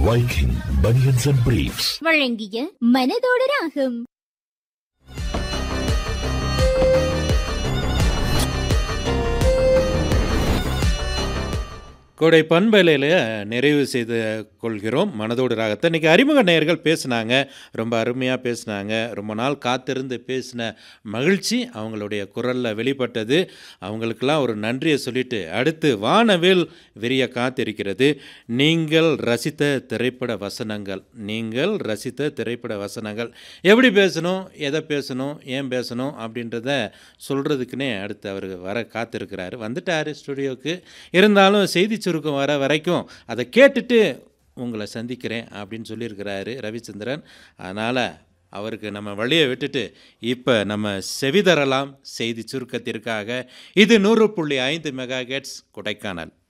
Viking Bunions and Briefs. வழங்கிய மனதோடு ராகம் கோடை பண்பலையில் நிறைவு செய்து கொள்கிறோம் மனதோடு ராகத்தை இன்றைக்கி அறிமுக நேயர்கள் பேசினாங்க ரொம்ப அருமையாக பேசினாங்க ரொம்ப நாள் காத்திருந்து பேசின மகிழ்ச்சி அவங்களுடைய குரலில் வெளிப்பட்டது அவங்களுக்கெல்லாம் ஒரு நன்றியை சொல்லிட்டு அடுத்து வானவில் விரிய காத்திருக்கிறது நீங்கள் ரசித்த திரைப்பட வசனங்கள் நீங்கள் ரசித்த திரைப்பட வசனங்கள் எப்படி பேசணும் எதை பேசணும் ஏன் பேசணும் அப்படின்றத சொல்கிறதுக்குன்னே அடுத்து அவர் வர காத்திருக்கிறாரு வந்துட்டார் ஸ்டுடியோவுக்கு இருந்தாலும் செய்தி சுருக்கம் வர வரைக்கும் அதை கேட்டுட்டு உங்களை சந்திக்கிறேன் அப்படின்னு சொல்லியிருக்கிறாரு ரவிச்சந்திரன் அதனால் அவருக்கு நம்ம வழியை விட்டுட்டு இப்போ நம்ம செவிதரலாம் செய்தி சுருக்கத்திற்காக இது நூறு புள்ளி ஐந்து மெகா கொடைக்கானல்